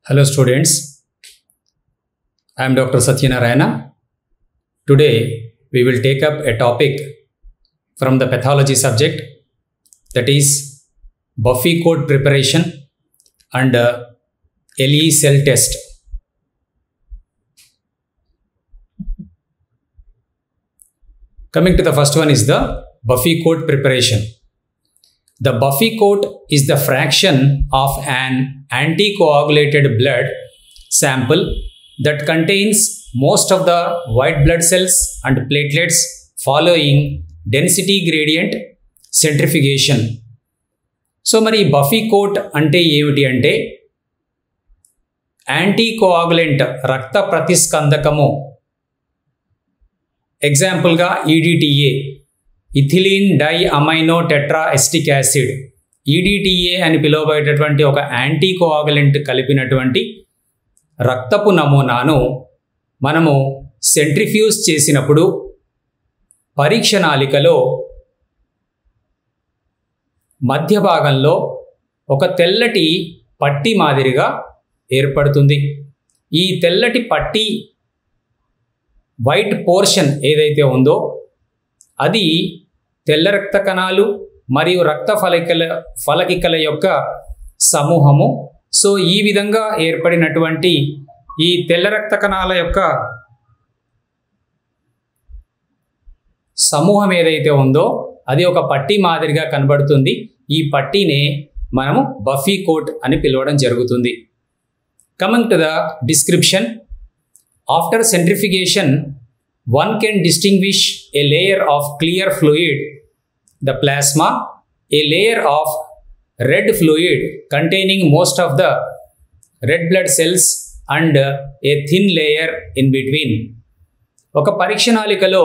Hello students, I am Dr. Satyanarayana. Today we will take up a topic from the pathology subject that is Buffy code preparation and uh, LE cell test. Coming to the first one is the Buffy code preparation. The Buffy coat is the fraction of an anticoagulated blood sample that contains most of the white blood cells and platelets following density gradient centrifugation. So మరి buffy coat అంటే ఏమిటి అంటే anticoagulant రక్త ప్రతిస్కందకము ఎగ్జాంపుల్గా EDTA ethylene di amino tetra acetic acid EDTA అని పిలువబడేటటువంటి ఒక యాంటీకోఆగులెంట్ కలిపినటువంటి రక్తపు నమూనాను మనము సెంట్రిఫ్యూజ్ చేసినప్పుడు పరీక్ష నాళికలో మధ్య భాగంలో ఒక తెల్లటి పట్టి మాదిరిగా ఏర్పడుతుంది ఈ తెల్లటి పట్టి వైట్ పోర్షన్ ఏదైతే ఉందో అది తెల్ల రక్త కణాలు మరియు రక్త ఫలకికల ఫలకికల యొక్క సమూహము సో ఈ విధంగా ఏర్పడినటువంటి ఈ తెల్ల రక్త కణాల యొక్క సమూహం ఏదైతే ఉందో అది ఒక పట్టీ మాదిరిగా కనబడుతుంది ఈ పట్టీనే మనము బఫీ కోట్ అని పిలవడం జరుగుతుంది coming to the description after centrifugation one can distinguish a layer of clear fluid, the plasma, a layer of red fluid containing most of the red blood cells and a thin layer in between. ఒక పరీక్షణాళికలో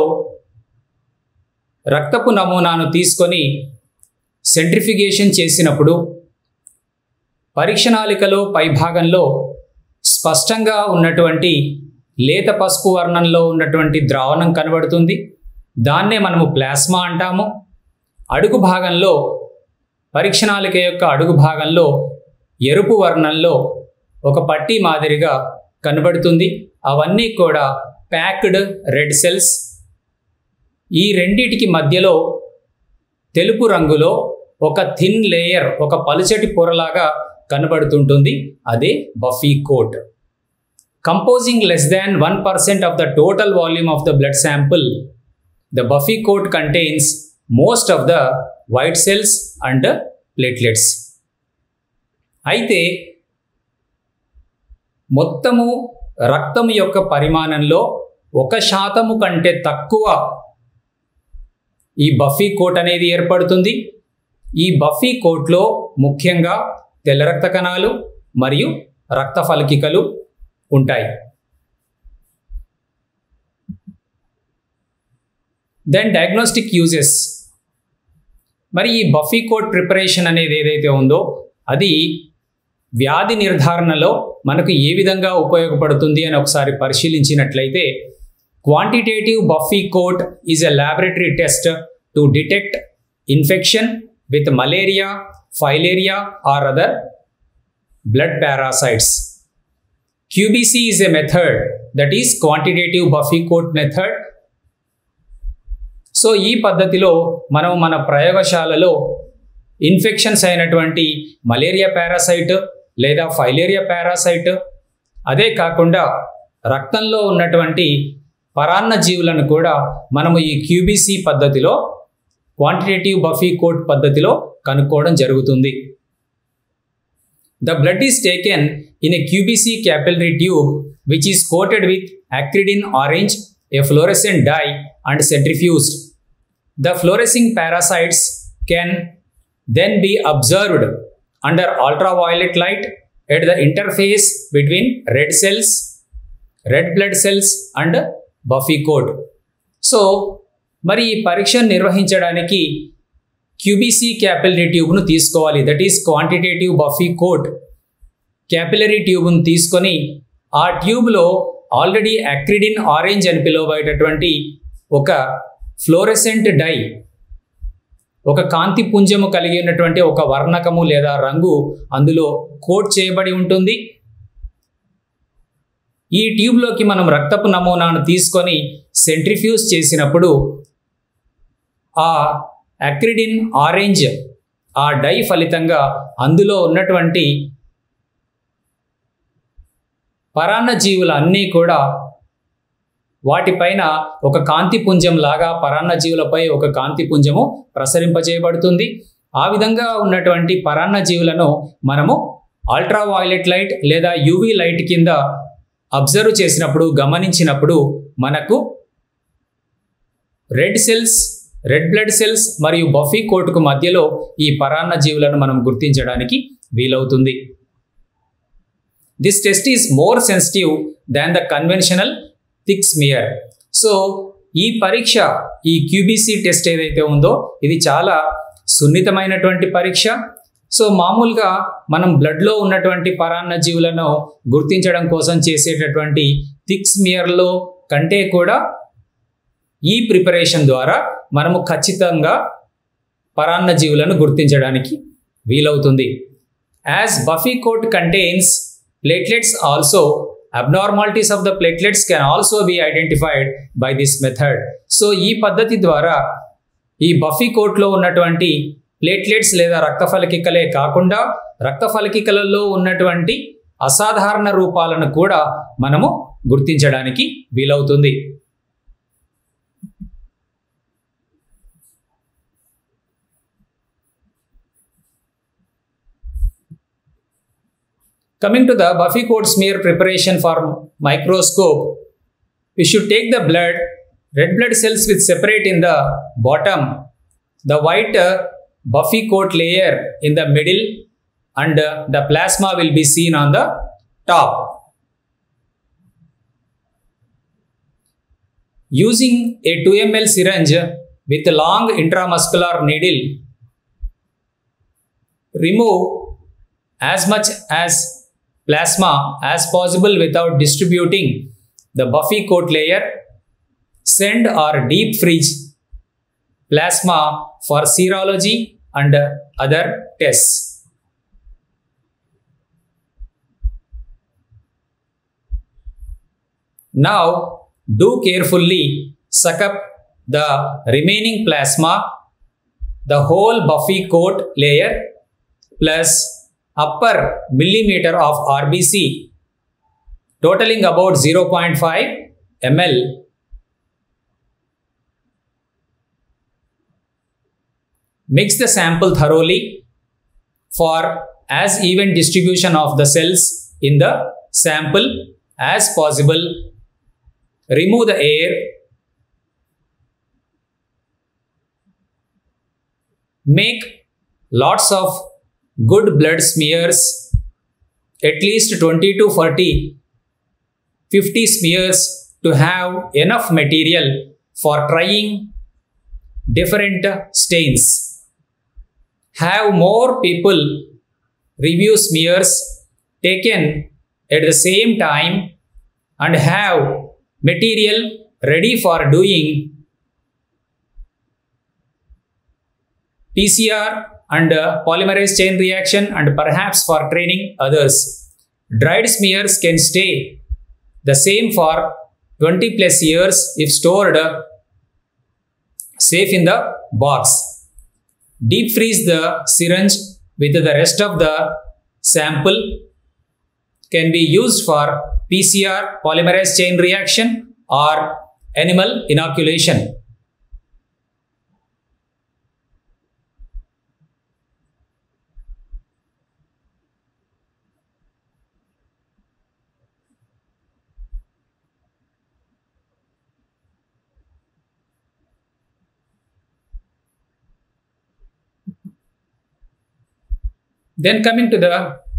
రక్తపు నమూనాను తీసుకొని సెంట్రిఫిగేషన్ చేసినప్పుడు పరీక్షణాళికలో పైభాగంలో స్పష్టంగా ఉన్నటువంటి లేత పసుపు వర్ణంలో ఉన్నటువంటి ద్రావణం కనబడుతుంది దాన్నే మనము ప్లాస్మా అంటాము అడుగు భాగంలో పరీక్షణాళిక యొక్క అడుగు భాగంలో ఎరుపు వర్ణంలో ఒక పట్టీ మాదిరిగా కనబడుతుంది అవన్నీ కూడా ప్యాక్డ్ రెడ్ సెల్స్ ఈ రెండిటికి మధ్యలో తెలుపు రంగులో ఒక థిన్ లేయర్ ఒక పలుచటి పొరలాగా కనబడుతుంటుంది అదే buffy coat composing less than 1% of the total volume of the blood sample, the Buffy coat contains most of the white cells and platelets. అయితే మొత్తము రక్తము యొక్క పరిమాణంలో ఒక శాతము కంటే తక్కువ ఈ బఫీ కోట్ అనేది ఏర్పడుతుంది ఈ బఫీ కోట్లో ముఖ్యంగా తెల్ల రక్త కణాలు మరియు రక్త ఫలకికలు ఉంటాయి దెన్ డయాగ్నోస్టిక్ యూజెస్ మరి ఈ బఫీ కోడ్ ప్రిపరేషన్ అనేది ఏదైతే ఉందో అది వ్యాధి నిర్ధారణలో మనకు ఏ విధంగా ఉపయోగపడుతుంది అని ఒకసారి పరిశీలించినట్లయితే quantitative buffy coat is a laboratory test to detect infection with malaria filaria or other blood parasites QBC is a method that is quantitative Buffy coat method. So ఈ పద్ధతిలో మనం మన ప్రయోగశాలలో ఇన్ఫెక్షన్స్ అయినటువంటి మలేరియా పారాసైట్ లేదా filaria parasite అదే కాకుండా రక్తంలో ఉన్నటువంటి పరాన్న జీవులను కూడా మనము ఈ క్యూబీసీ పద్ధతిలో క్వాంటిటేటివ్ బఫీ కోట్ పద్ధతిలో కనుక్కోవడం జరుగుతుంది The blood is taken in a QBC capillary tube which is coated with acridine orange, a fluorescent dye and centrifuged. The fluorescing parasites can then be observed under ultraviolet light at the interface between red cells, red blood cells and Buffy coat. So మరి ఈ పరీక్ష నిర్వహించడానికి QBC capillary ట్యూబ్ను తీసుకోవాలి that is quantitative buffy coat capillary ట్యూబ్ను తీసుకొని ఆ ట్యూబ్లో ఆల్రెడీ అక్రిడిన్ ఆరెంజ్ అని పిలువబడేటటువంటి ఒక ఫ్లోరెసెంట్ డై ఒక కాంతి పుంజము కలిగి ఉన్నటువంటి ఒక వర్ణకము లేదా రంగు అందులో కోట్ చేయబడి ఉంటుంది ఈ ట్యూబ్లోకి మనం రక్తపు నమూనాను తీసుకొని సెంట్రిఫ్యూజ్ చేసినప్పుడు ఆ అక్రిడిన్ ఆరెంజ్ ఆ డై ఫలితంగా అందులో ఉన్నటువంటి పరాన్న జీవులు అన్నీ కూడా వాటిపైన ఒక కాంతి పుంజం లాగా పరాన్న జీవులపై ఒక కాంతి పుంజము ప్రసరింపజేయబడుతుంది ఆ విధంగా ఉన్నటువంటి పరాన్న జీవులను మనము అల్ట్రా వైలెట్ లైట్ లేదా యూవీ లైట్ కింద అబ్జర్వ్ చేసినప్పుడు గమనించినప్పుడు మనకు red cells red blood cells మరియు బఫీ కోటుకు మధ్యలో ఈ పరాన్న జీవులను మనం గుర్తించడానికి వీలవుతుంది this test is more sensitive than the conventional thick smear so ఈ పరీక్ష ఈ క్యూబీసీ టెస్ట్ ఏదైతే ఉందో ఇది చాలా సున్నితమైనటువంటి పరీక్ష సో మామూలుగా మనం బ్లడ్లో ఉన్నటువంటి పరాన్న జీవులను గుర్తించడం కోసం చేసేటటువంటి థిక్ స్మియర్లో కంటే కూడా ఈ ప్రిపరేషన్ ద్వారా మనము ఖచ్చితంగా పరాన్న జీవులను గుర్తించడానికి వీలవుతుంది as buffy coat contains platelets also abnormalities of the platelets can also be identified by this method so ఈ పద్ధతి ద్వారా ఈ బఫీ కోట్లో ఉన్నటువంటి ప్లేట్లెట్స్ లేదా రక్తఫలకికలే కాకుండా రక్తఫలకికలలో ఉన్నటువంటి అసాధారణ రూపాలను కూడా మనము గుర్తించడానికి వీలవుతుంది Coming to the Buffy coat smear preparation for microscope, we should take the blood, red blood cells with separate in the bottom, the white uh, Buffy coat layer in the middle, and uh, the plasma will be seen on the top. Using a 2 ml syringe with a long intramuscular needle, remove as much as plasma as possible without distributing the buffy coat layer. Send or deep freeze plasma for serology and other tests. Now, do carefully suck up the remaining plasma, the whole buffy coat layer plus upper millimeter of RBC totaling about 0.5 ml. Mix the sample thoroughly for as even distribution of the cells in the sample as possible. Remove the air. Make lots of good blood smears at least 20 to 40 50 smears to have enough material for trying different stains have more people review smears taken at the same time and have material ready for doing PCR and uh, polymerase chain reaction and perhaps for training others. Dried smears can stay the same for 20 plus years if stored uh, safe in the box. Deep freeze the syringe with the rest of the sample can be used for PCR, polymerase chain reaction or animal inoculation. Then coming to the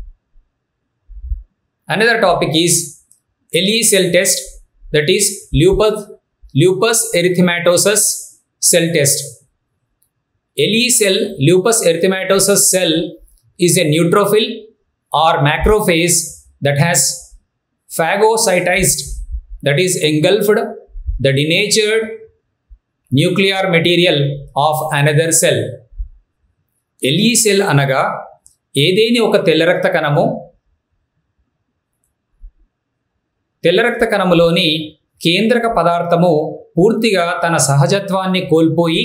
another topic is LE cell test that is lupus lupus erythematosus cell test. LE cell lupus erythematosus cell is a neutrophil or macrophage that has phagocytized that is engulfed the denatured nuclear material of another cell. LE cell అనగా ఏదేని ఒక తెల్ల రక్త కణము తెల్ల రక్త కణములోని కేంద్రక పదార్థము పూర్తిగా తన సహజత్వాన్ని కోల్పోయి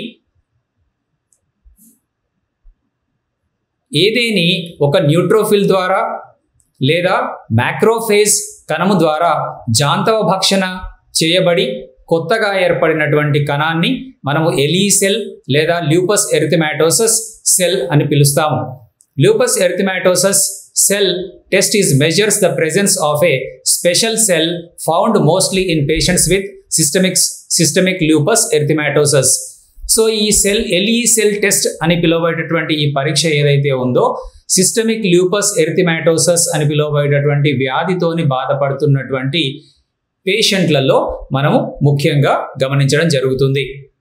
ఏదేని ఒక న్యూట్రోఫిల్ ద్వారా లేదా మ్యాక్రోఫేజ్ కణము ద్వారా జాంతవ భక్షణ చేయబడి కొత్తగా ఏర్పడినటువంటి కణాన్ని మనము ఎలీ సెల్ లేదా ల్యూపస్ ఎరిథిమాటోసస్ సెల్ అని పిలుస్తాము lupus erythematosus cell test is measures the presence of a special cell found mostly in patients with systemics systemic lupus erythematosus so ఈ సెల్ ఎల్ఈ సెల్ టెస్ట్ అని పిలువబడేటటువంటి ఈ పరీక్ష ఏదైతే ఉందో సిస్టమిక్ ల్యూపస్ ఎరిథిమాటోసస్ అని పిలువబడేటటువంటి వ్యాధితోని బాధపడుతున్నటువంటి పేషెంట్లలో మనము ముఖ్యంగా గమనించడం జరుగుతుంది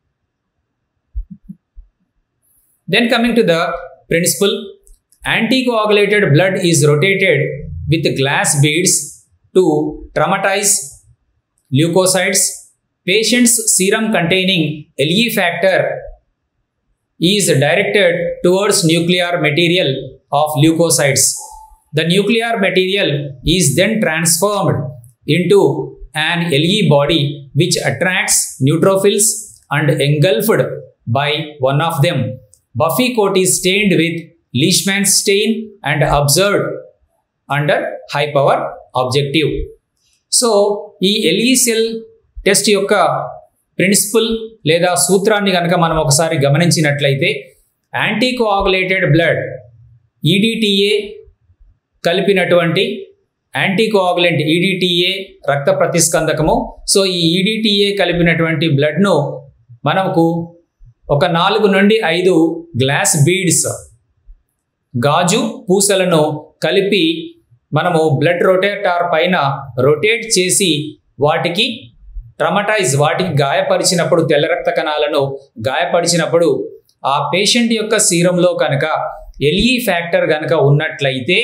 then coming to the principle anticoagulated blood is rotated with glass beads to traumatize leukocytes patient's serum containing LE factor is directed towards nuclear material of leukocytes. The nuclear material is then transformed into an LE body which attracts neutrophils and engulfed by one of them. Buffy coat is stained with Leishman's stain and observed under high power objective. So ఈ LE cell test యొక్క principle లేదా సూత్రాన్ని కనుక మనం ఒకసారి గమనించినట్లయితే యాంటీకోఆగులేటెడ్ blood EDTA కలిపినటువంటి యాంటీకోఆగులెంట్ EDTA రక్త ప్రతిస్కందకము సో ఈ ఈడిటిఏ కలిపినటువంటి బ్లడ్ను మనకు ఒక నాలుగు నుండి ఐదు గ్లాస్ బీడ్స్ గాజు పూసలను కలిపి మనము బ్లడ్ రొటేటార్ పైన రొటేట్ చేసి వాటికి ట్రమటైజ్ వాటికి గాయపరిచినప్పుడు తెల్ల రక్త కణాలను గాయపరిచినప్పుడు ఆ పేషెంట్ యొక్క సీరంలో కనుక ఎల్ఈ ఫ్యాక్టర్ కనుక ఉన్నట్లయితే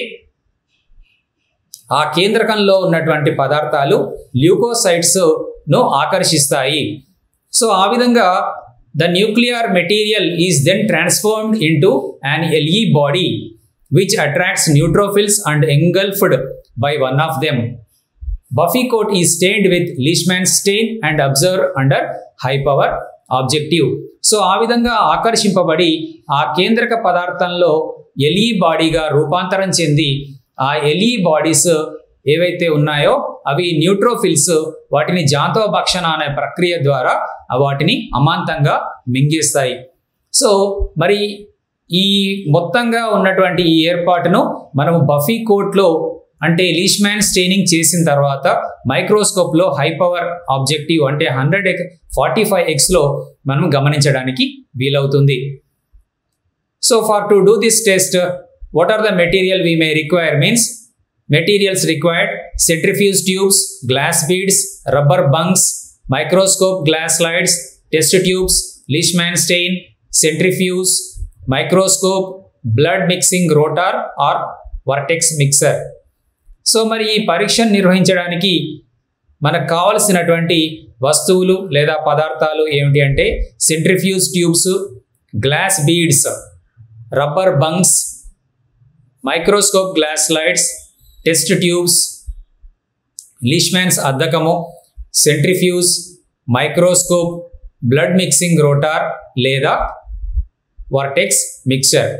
ఆ కేంద్రకంలో ఉన్నటువంటి పదార్థాలు ల్యూకోసైట్స్ను ఆకర్షిస్తాయి సో ఆ విధంగా the nuclear material is then transformed into an LE body which attracts neutrophils and engulfed by one of them Buffy coat is stained with Leishman's stain and observed under high power objective so ఆ విధంగా ఆకర్షింపబడి ఆ కేంద్రక పదార్థంలో Eli బాడీగా రూపాంతరం చెంది ఆ Eli bodies ఏవైతే ఉన్నాయో అవి న్యూట్రోఫిల్స్ వాటిని జాంతవ భక్షణ అనే ప్రక్రియ ద్వారా వాటిని అమాంతంగా మింగేస్తాయి సో మరి ఈ మొత్తంగా ఉన్నటువంటి ఈ ఏర్పాటును మనము బఫీ కోట్లో అంటే లీష్మ్యాన్ స్టెయినింగ్ చేసిన తర్వాత మైక్రోస్కోప్లో హై పవర్ ఆబ్జెక్టివ్ అంటే హండ్రెడ్ ఎక్ ఫార్టీ ఫైవ్ ఎక్స్లో మనం గమనించడానికి వీలవుతుంది so far to do this test what are the material we may require means materials required centrifuge tubes glass beads rubber bungs microscope glass slides test tubes Leishman stain centrifuge microscope blood mixing rotor or vortex mixer so మరి ఈ పరీక్షను నిర్వహించడానికి మనకు కావలసినటువంటి వస్తువులు లేదా పదార్థాలు ఏమిటి అంటే centrifuge tubes glass beads rubber bungs microscope glass slides test tubes Leishman's అద్దకము centrifuge microscope blood mixing rotor లేదా vortex mixture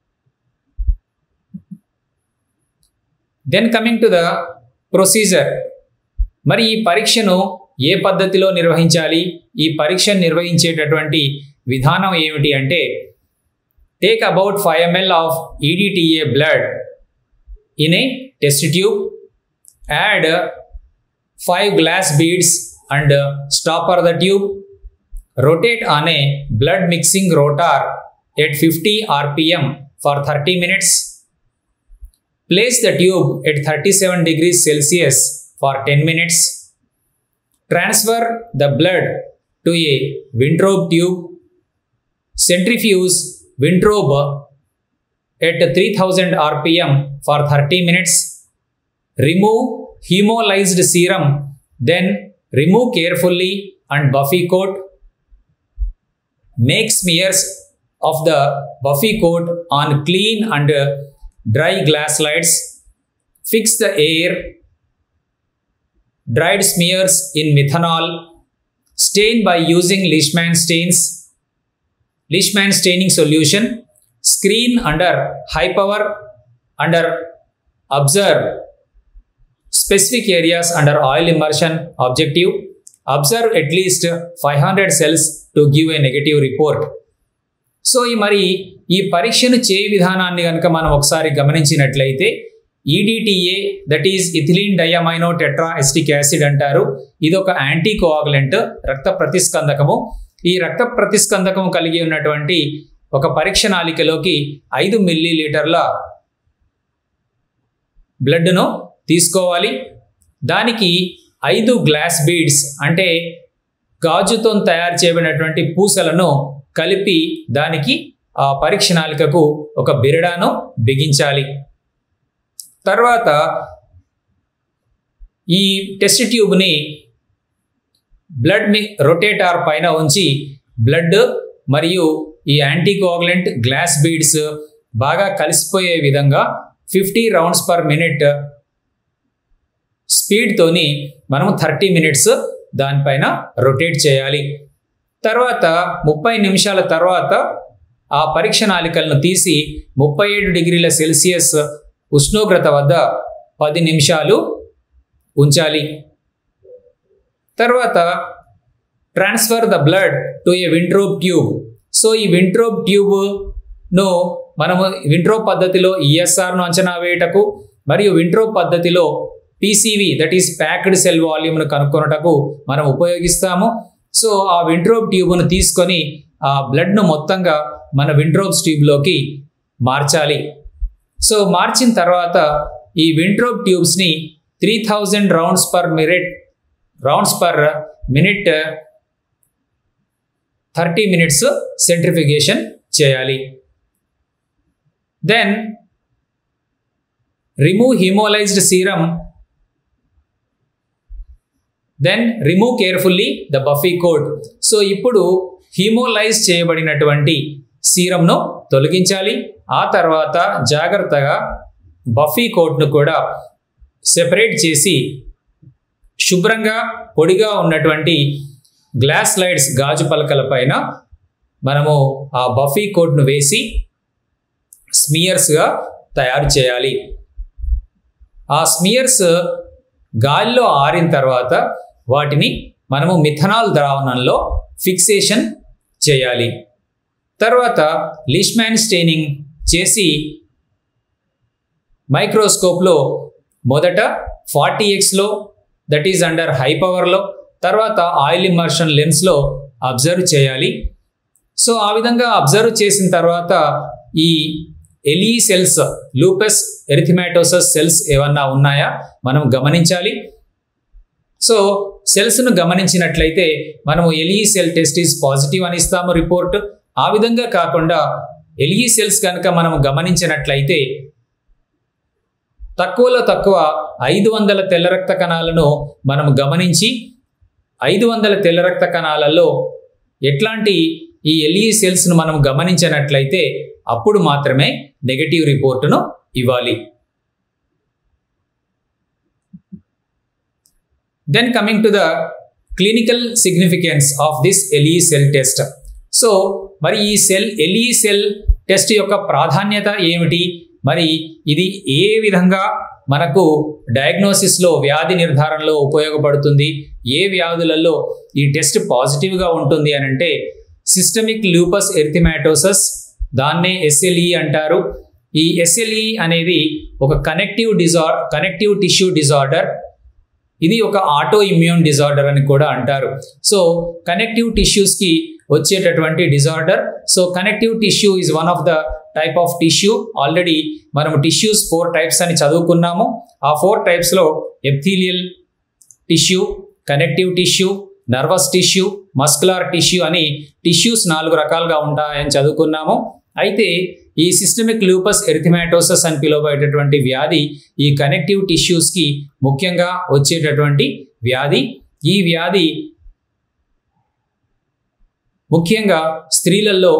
then coming to the procedure మరి ఈ పరీక్షను ఏ పద్ధతిలో నిర్వహించాలి ఈ పరీక్షను నిర్వహించేటటువంటి విధానం ఏమిటి అంటే take about five ml of EDTA blood in a test tube add five glass beads and stopper the tube rotate on a blood mixing rotor at 50 rpm for 30 minutes place the tube at 37 degrees celsius for 10 minutes transfer the blood to a Wintrobe tube centrifuge Wintrobe at 3000 rpm for 30 minutes remove hemolyzed serum then remove carefully and buffy coat make smears of the buffy coat on clean and dry glass slides fix the air dried smears in methanol, stain by using Leishman stains, Leishman staining solution, screen under high power, under observe specific areas under oil immersion objective, observe at least 500 cells to give a negative report. So ఈ మరి ఈ పరీక్షను చేయ విధానాన్ని కనుక మనం ఒకసారి గమనించినట్లయితే EDTA that is ethylene diamino tetra acetic acid అంటారు ఇది ఒక యాంటీ కోఆగులెంట్ రక్త ప్రతిస్కందకము ఈ రక్త ప్రతిస్కందకము కలిగి ఉన్నటువంటి ఒక పరీక్ష నాళికలోకి ఐదు మిల్లీ లీటర్ల బ్లడ్ను తీసుకోవాలి దానికి ఐదు గ్లాస్ బీడ్స్ అంటే గాజుతో తయారు చేయబడినటువంటి పూసలను కలిపి దానికి ఆ పరీక్ష నాళికకు ఒక బిరడాను బిగించాలి తర్వాత ఈ టెస్ట్ ట్యూబ్ని బ్లడ్ మి రొటేటార్ పైన ఉంచి బ్లడ్ మరియు ఈ యాంటీకోగులెంట్ గ్లాస్ బీడ్స్ బాగా కలిసిపోయే విధంగా ఫిఫ్టీ రౌండ్స్ పర్ మినిట్ స్పీడ్తోని మనం థర్టీ మినిట్స్ దానిపైన రొటేట్ చేయాలి తర్వాత ముప్పై నిమిషాల తర్వాత ఆ పరీక్ష నాళికలను తీసి ముప్పై ఏడు డిగ్రీల సెల్సియస్ ఉష్ణోగ్రత వద్ద పది నిమిషాలు ఉంచాలి తర్వాత transfer the blood to a Wintrobe tube so ఈ వింట్రోబ్ ట్యూబ్ను మనము వింట్రోబ్ పద్ధతిలో ఈఎస్ఆర్ను అంచనా వేయటకు మరియు వింట్రోబ్ పద్ధతిలో PCV that is packed cell వాల్యూమ్ను కనుక్కొనుటకు మనం ఉపయోగిస్తాము సో ఆ వింట్రోబ్ ట్యూబ్ను తీసుకొని ఆ బ్లడ్ను మొత్తంగా మన వింట్రోబ్ ట్యూబ్లోకి మార్చాలి సో మార్చిన తర్వాత ఈ వింట్రోబ్ ట్యూబ్స్ని three thousand rounds per minute rounds per minute thirty minutes centrifugation చేయాలి then remove hemolyzed serum then remove carefully the buffy coat so ఇప్పుడు హీమోలైజ్ చేయబడినటువంటి సీరంను తొలగించాలి ఆ తర్వాత జాగ్రత్తగా బఫీ కోట్ను కూడా సెపరేట్ చేసి శుభ్రంగా పొడిగా ఉన్నటువంటి గ్లాస్ లైట్స్ గాజు పలకల పైన మనము ఆ బఫీ కోట్ను వేసి స్మియర్స్గా తయారు చేయాలి ఆ స్మియర్స్ గాలిలో ఆరిన తర్వాత వాటిని మనము మిథనాల్ ద్రావణంలో ఫిక్సేషన్ చేయాలి తర్వాత లిష్మ్యాన్ స్టెయినింగ్ చేసి మైక్రోస్కోప్లో మొదట ఫార్టీ ఎక్స్లో దట్ ఈజ్ అండర్ హై పవర్లో తర్వాత ఆయిల్ ఇమర్షన్ లెన్స్లో అబ్జర్వ్ చేయాలి సో ఆ విధంగా అబ్జర్వ్ చేసిన తర్వాత ఈ LE cells lupus erythematosus cells ఏమన్నా ఉన్నాయా మనం గమనించాలి సో సెల్స్ను గమనించినట్లయితే మనము LE cell test is positive అని ఇస్తాము రిపోర్ట్ ఆ విధంగా కాకుండా ఎలిఈ సెల్స్ కనుక మనం గమనించినట్లయితే తక్కువలో తక్కువ ఐదు వందల తెల్ల రక్త కణాలను మనం గమనించి ఐదు వందల తెల్ల రక్త కణాలలో ఎట్లాంటి ఈ ఎల్ఈ సెల్స్ను మనం గమనించినట్లయితే అప్పుడు మాత్రమే నెగటివ్ రిపోర్టును ఇవ్వాలి then coming to the clinical significance of this LE cell test so మరి ఈ సెల్ ఎల్ఈ సెల్ టెస్ట్ యొక్క ప్రాధాన్యత ఏమిటి మరి ఇది ఏ విధంగా మనకు డయాగ్నోసిస్లో వ్యాధి నిర్ధారణలో ఉపయోగపడుతుంది ఏ వ్యాధులలో ఈ టెస్ట్ పాజిటివ్గా ఉంటుంది అని అంటే సిస్టమిక్ లూపస్ ఎర్థిమాటోసస్ దాన్నే ఎస్ఎల్ఈ అంటారు ఈ ఎస్ఎల్ఈ అనేది ఒక connective disorder connective tissue disorder ఇది ఒక ఆటో ఇమ్యూన్ డిజార్డర్ అని కూడా అంటారు సో కనెక్టివ్ టిష్యూస్కి వచ్చేటటువంటి disorder so connective tissue is one of the type of tissue already మనం టిష్యూస్ ఫోర్ టైప్స్ అని చదువుకున్నాము ఆ ఫోర్ టైప్స్లో epithelial tissue connective tissue nervous tissue muscular tissue అని టిష్యూస్ నాలుగు రకాలుగా ఉంటాయని చదువుకున్నాము అయితే ఈ సిస్టమిక్ లూపస్ ఎరిథిమాటోసస్ అని పిలువబడేటటువంటి వ్యాధి ఈ కనెక్టివ్ టిష్యూస్కి ముఖ్యంగా వచ్చేటటువంటి వ్యాధి ఈ వ్యాధి ముఖ్యంగా స్త్రీలలో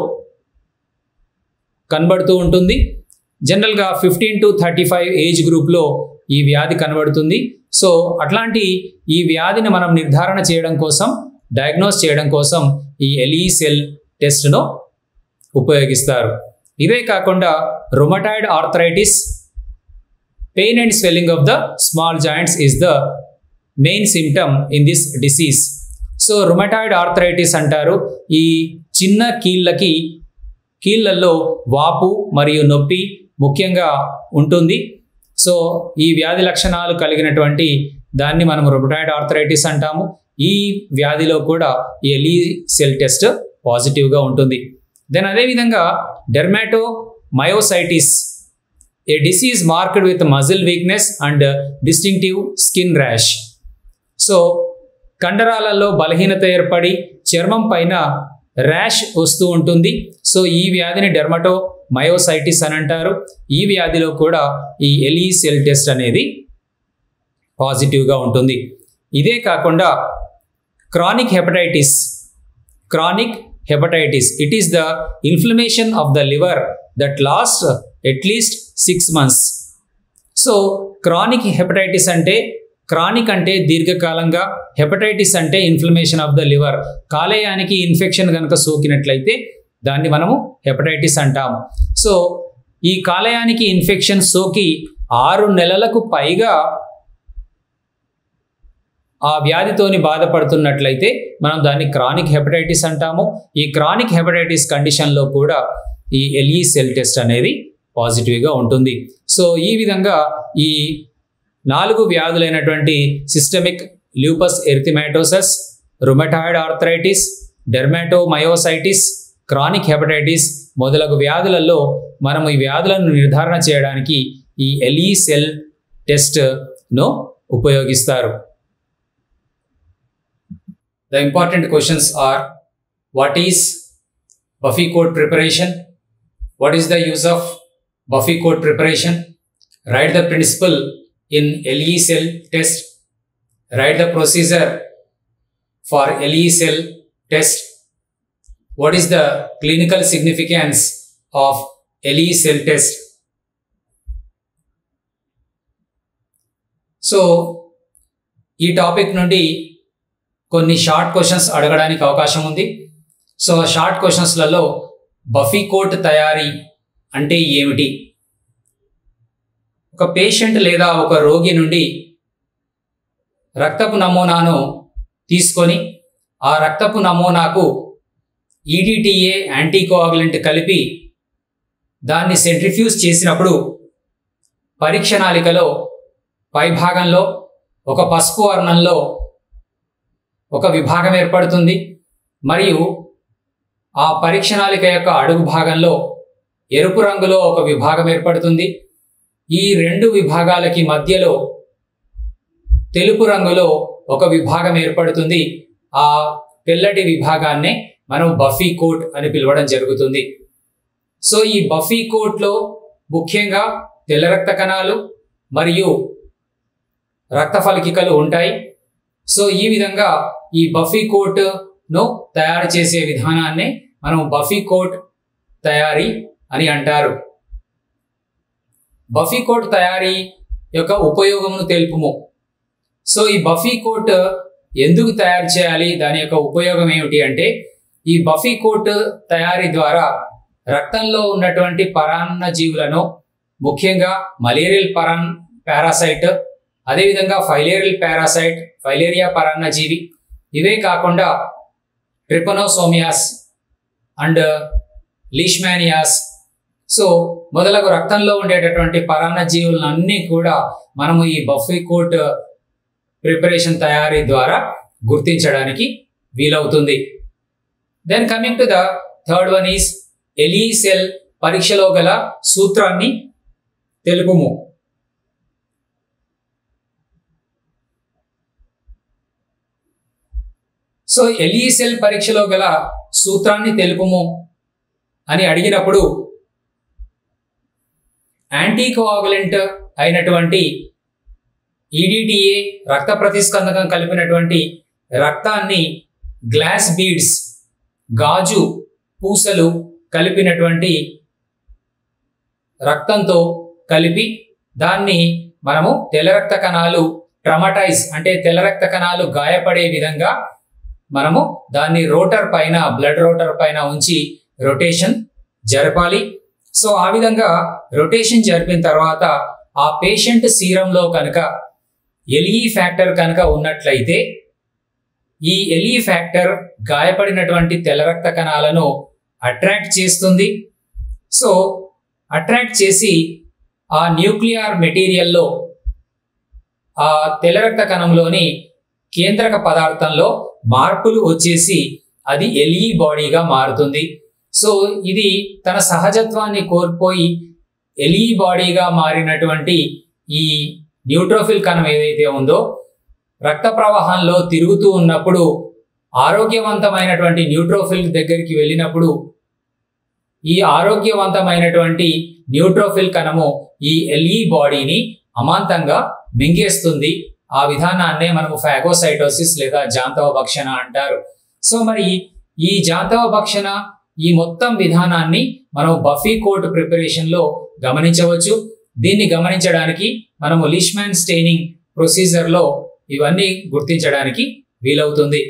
కనబడుతూ ఉంటుంది జనరల్గా fifteen to thirty five age గ్రూప్లో ఈ వ్యాధి కనబడుతుంది సో అట్లాంటి ఈ వ్యాధిని మనం నిర్ధారణ చేయడం కోసం డయాగ్నోస్ చేయడం కోసం ఈ ఎల్ఈ సెల్ టెస్ట్ను ఉపయోగిస్తారు ఇదే కాకుండా rheumatoid arthritis pain and swelling of the small joints is the main symptom in this disease so rheumatoid arthritis అంటారు ఈ చిన్న కీళ్ళకి కీళ్ళల్లో వాపు మరియు నొప్పి ముఖ్యంగా ఉంటుంది సో ఈ వ్యాధి లక్షణాలు కలిగినటువంటి దాన్ని మనం రుమటాయిడ్ ఆర్థరైటిస్ అంటాము ఈ వ్యాధిలో కూడా ఈ ఎలీ సెల్ టెస్ట్ పాజిటివ్గా ఉంటుంది దెన్ అదేవిధంగా dermatomyositis a disease marked with muscle weakness and distinctive skin rash so కండరాలలో బలహీనత ఏర్పడి చర్మం పైన ర్యాష్ వస్తూ ఉంటుంది సో ఈ వ్యాధిని డెర్మటో మయోసైటిస్ అని అంటారు ఈ వ్యాధిలో కూడా ఈ ఎలీ సెల్ టెస్ట్ అనేది పాజిటివ్గా ఉంటుంది ఇదే కాకుండా chronic hepatitis chronic hepatitis it is the inflammation of the liver that last at least six months so chronic hepatitis అంటే క్రానిక్ అంటే దీర్ఘకాలంగా హెపటైటిస్ అంటే ఇన్ఫ్లమేషన్ ఆఫ్ ద లివర్ కాలేయానికి ఇన్ఫెక్షన్ కనుక సోకినట్లయితే దాన్ని మనము హెపటైటిస్ అంటాము సో ఈ కాలేయానికి ఇన్ఫెక్షన్ సోకి ఆరు నెలలకు పైగా ఆ వ్యాధితోని బాధపడుతున్నట్లయితే మనం దాన్ని క్రానిక్ హెపటైటిస్ అంటాము ఈ క్రానిక్ హెపటైటిస్ కండిషన్లో కూడా ఈ ఎల్ఈ సెల్ టెస్ట్ అనేది పాజిటివ్గా ఉంటుంది సో ఈ విధంగా ఈ నాలుగు వ్యాధులైనటువంటి systemic lupus erythematosus rheumatoid arthritis dermatomyositis chronic hepatitis మొదలగు వ్యాధులలో మనం ఈ వ్యాధులను నిర్ధారణ చేయడానికి ఈ ఎల్ఈ సెల్ టెస్ట్ను ఉపయోగిస్తారు the important questions are what is buffy coat preparation what is the use of buffy coat preparation write the principle in LE cell test. Write the procedure for LE cell test. What is the clinical significance of LE cell test? So ఈ topic నుండి కొన్ని short questions అడగడానికి అవకాశం ఉంది so ఆ short క్వశ్చన్స్లలో buffet coat తయారీ అంటే ఏమిటి ఒక పేషెంట్ లేదా ఒక రోగి నుండి రక్తపు నమూనాను తీసుకొని ఆ రక్తపు నమూనాకు ఈడిటిఏ యాంటీకోఆగులెంట్ కలిపి దాన్ని సెంట్రిఫ్యూజ్ చేసినప్పుడు పరీక్ష నాళికలో పైభాగంలో ఒక పసుపు వర్ణంలో ఒక విభాగం ఏర్పడుతుంది మరియు ఆ పరీక్ష నాళిక యొక్క అడుగు భాగంలో ఎరుపు రంగులో ఒక విభాగం ఏర్పడుతుంది ఈ రెండు విభాగాలకి మధ్యలో తెలుపు రంగులో ఒక విభాగం ఏర్పడుతుంది ఆ తెల్లటి విభాగాన్నే మనం బఫీ కోట్ అని పిలవడం జరుగుతుంది సో ఈ బఫీ కోట్లో ముఖ్యంగా తెల్ల రక్త కణాలు మరియు రక్త ఫలకికలు ఉంటాయి సో ఈ విధంగా ఈ బఫీ కోట్ను తయారు చేసే విధానాన్ని మనం బఫీ కోట్ తయారీ అని అంటారు బఫీ కోట్ తయారీ యొక్క ఉపయోగమును తెలుపుము సో ఈ బఫీ కోట్ ఎందుకు తయారు చేయాలి దాని యొక్క ఉపయోగం ఏమిటి అంటే ఈ బఫీ కోట్ తయారీ ద్వారా రక్తంలో ఉన్నటువంటి పరాన్న జీవులను ముఖ్యంగా మలేరియల్ పరాన్ పారాసైట్ అదేవిధంగా ఫైలేరియల్ పారాసైట్ ఫైలేరియా పరాన్న జీవి ఇవే కాకుండా ట్రిపనోసోమియాస్ అండ్ లీష్మానియాస్ సో మొదలగు రక్తంలో ఉండేటటువంటి పరాన్న జీవులను అన్నీ కూడా మనము ఈ బఫీ కోట్ ప్రిపరేషన్ తయారీ ద్వారా గుర్తించడానికి వీలవుతుంది then coming to the third one is LE cell పరీక్షలో గల సూత్రాన్ని తెలుపుము సో ఎలీ సెల్ పరీక్షలో గల సూత్రాన్ని తెలుపుము అని అడిగినప్పుడు యాంటీకోఆగులెంట్ అయినటువంటి ఈడిటిఏ రక్త ప్రతిస్కందకం కలిపినటువంటి రక్తాన్ని గ్లాస్ బీడ్స్ గాజు పూసలు కలిపినటువంటి రక్తంతో కలిపి దాన్ని మనము తెల్ల రక్త కణాలు ట్రమటైజ్ అంటే తెల్ల రక్త కణాలు గాయపడే విధంగా మనము దాన్ని రోటర్ పైన బ్లడ్ రోటర్ పైన ఉంచి రొటేషన్ జరపాలి సో ఆ విధంగా రొటేషన్ జరిపిన తర్వాత ఆ పేషెంట్ సీరంలో కనుక ఎల్ఈ ఫ్యాక్టర్ కనుక ఉన్నట్లయితే ఈ ఎల్ఈ ఫ్యాక్టర్ గాయపడినటువంటి తెల్ల రక్త కణాలను అట్రాక్ట్ చేస్తుంది సో అట్రాక్ట్ చేసి ఆ న్యూక్లియర్ మెటీరియల్లో ఆ తెల్ల రక్త కణంలోని కేంద్రక పదార్థంలో మార్పులు వచ్చేసి అది ఎల్ఈ బాడీగా మారుతుంది సో ఇది తన సహజత్వాన్ని కోల్పోయి ఎల్ఈ బాడీగా మారినటువంటి ఈ న్యూట్రోఫిల్ కణం ఏదైతే ఉందో రక్త ప్రవాహంలో తిరుగుతూ ఉన్నప్పుడు ఆరోగ్యవంతమైనటువంటి న్యూట్రోఫిల్ దగ్గరికి వెళ్ళినప్పుడు ఈ ఆరోగ్యవంతమైనటువంటి న్యూట్రోఫిల్ కణము ఈ ఎల్ఈ బాడీని అమాంతంగా మింగేస్తుంది ఆ విధానాన్నే మనము ఫాగోసైటోసిస్ లేదా జాంతవ భక్షణ అంటారు సో మరి ఈ జాంతవ భక్షణ ఈ మొత్తం విధానాన్ని మనం బఫీ కోట్ ప్రిపరేషన్ లో గమనించవచ్చు దీన్ని గమనించడానికి మనము లిష్మాన్ స్టెయినింగ్ ప్రొసీజర్ లో ఇవన్నీ గుర్తించడానికి వీలవుతుంది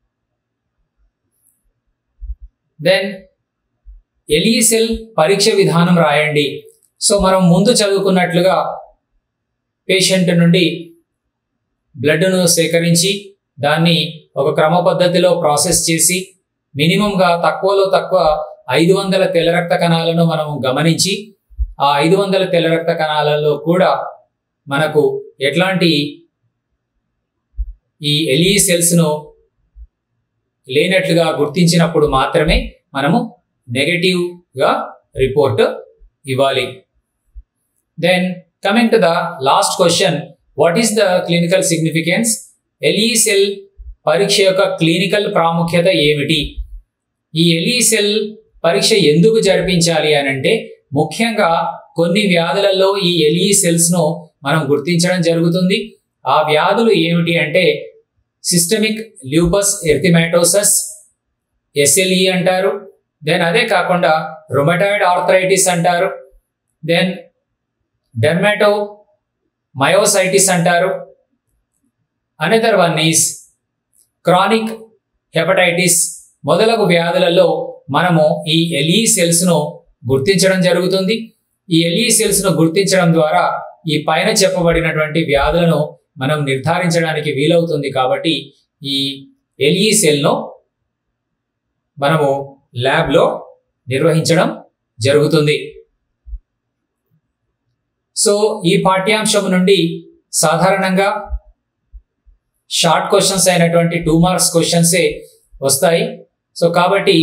దెన్ ఎలీసెల్ పరీక్ష విధానం రాయండి సో మనం ముందు చదువుకున్నట్లుగా పేషెంట్ నుండి బ్లడ్ను సేకరించి దాన్ని ఒక క్రమ పద్ధతిలో ప్రాసెస్ చేసి మినిమంగా తక్కువలో తక్కువ ఐదు వందల తెల్ల రక్త కణాలను మనం గమనించి ఆ ఐదు వందల తెల్ల రక్త కణాలలో కూడా మనకు ఎట్లాంటి ఈ ఎలిఈ సెల్స్ను లేనట్లుగా గుర్తించినప్పుడు మాత్రమే మనము నెగటివ్గా రిపోర్ట్ ఇవ్వాలి then coming to the last question what is the clinical significance LE cell పరీక్ష యొక్క క్లినికల్ ప్రాముఖ్యత ఏమిటి ఈ ఎలిఈ సెల్ పరీక్ష ఎందుకు జరిపించాలి అని అంటే ముఖ్యంగా కొన్ని వ్యాధులలో ఈ ఎలిఈ సెల్స్ను మనం గుర్తించడం జరుగుతుంది ఆ వ్యాధులు ఏమిటి అంటే సిస్టమిక్ ల్యూపస్ ఎర్థిమాటోసస్ ఎస్ఎల్ఈ అంటారు దెన్ అదే కాకుండా రొమటాయిడ్ ఆర్థరైటిస్ అంటారు దెన్ డెర్మాటో మయోసైటిస్ అంటారు another one is chronic hepatitis మొదలగు వ్యాధులలో మనము ఈ ఎల్ఈ సెల్స్ను గుర్తించడం జరుగుతుంది ఈ ఎల్ఈ సెల్స్ను గుర్తించడం ద్వారా ఈ పైన చెప్పబడినటువంటి వ్యాధులను మనం నిర్ధారించడానికి వీలవుతుంది కాబట్టి ఈ ఎల్ఈ సెల్ను మనము ల్యాబ్లో నిర్వహించడం జరుగుతుంది సో ఈ పాఠ్యాంశం నుండి సాధారణంగా షార్ట్ క్వశ్చన్స్ అయినటువంటి టూ మార్క్స్ క్వశ్చన్సే వస్తాయి సో కాబట్టి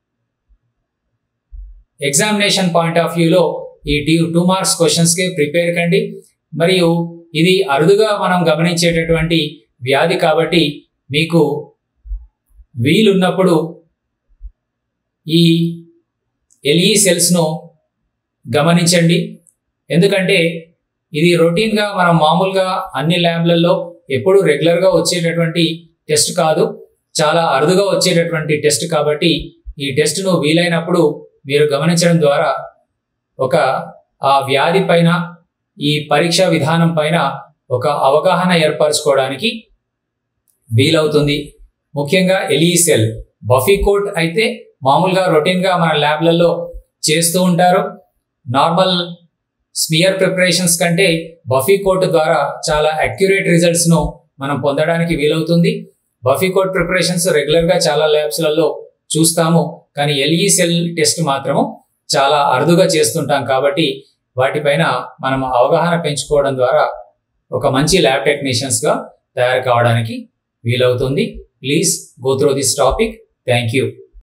ఎగ్జామినేషన్ పాయింట్ ఆఫ్ వ్యూలో ఈ టీ టూ మార్క్స్ క్వశ్చన్స్కి ప్రిపేర్ కండి మరియు ఇది అరుదుగా మనం గమనించేటటువంటి వ్యాధి కాబట్టి మీకు వీలున్నప్పుడు ఈ ఎల్ఈ సెల్స్ను గమనించండి ఎందుకంటే ఇది రొటీన్గా మనం మామూలుగా అన్ని ల్యాబ్లలో ఎప్పుడు రెగ్యులర్గా వచ్చేటటువంటి టెస్ట్ కాదు చాలా అరుదుగా వచ్చేటటువంటి టెస్ట్ కాబట్టి ఈ టెస్ట్ను వీలైనప్పుడు మీరు గమనించడం ద్వారా ఒక ఆ వ్యాధి పైన ఈ పరీక్షా విధానం పైన ఒక అవగాహన ఏర్పరచుకోవడానికి వీలవుతుంది ముఖ్యంగా ఎలీసెల్ బఫీకోట్ అయితే మామూలుగా రొటీన్గా మన ల్యాబ్లలో చేస్తూ ఉంటారు నార్మల్ స్మియర్ ప్రిపరేషన్స్ కంటే బఫీకోట్ ద్వారా చాలా అక్యురేట్ రిజల్ట్స్ను మనం పొందడానికి వీలవుతుంది బఫీకోట్ ప్రిపరేషన్స్ రెగ్యులర్గా చాలా ల్యాబ్స్లలో చూస్తాము కానీ ఎల్ఈ సెల్ టెస్ట్ మాత్రము చాలా అరుదుగా చేస్తుంటాం కాబట్టి వాటిపైన మనం అవగాహన పెంచుకోవడం ద్వారా ఒక మంచి ల్యాబ్ టెక్నీషియన్స్గా తయారు కావడానికి వీలవుతుంది please go through this topic thank you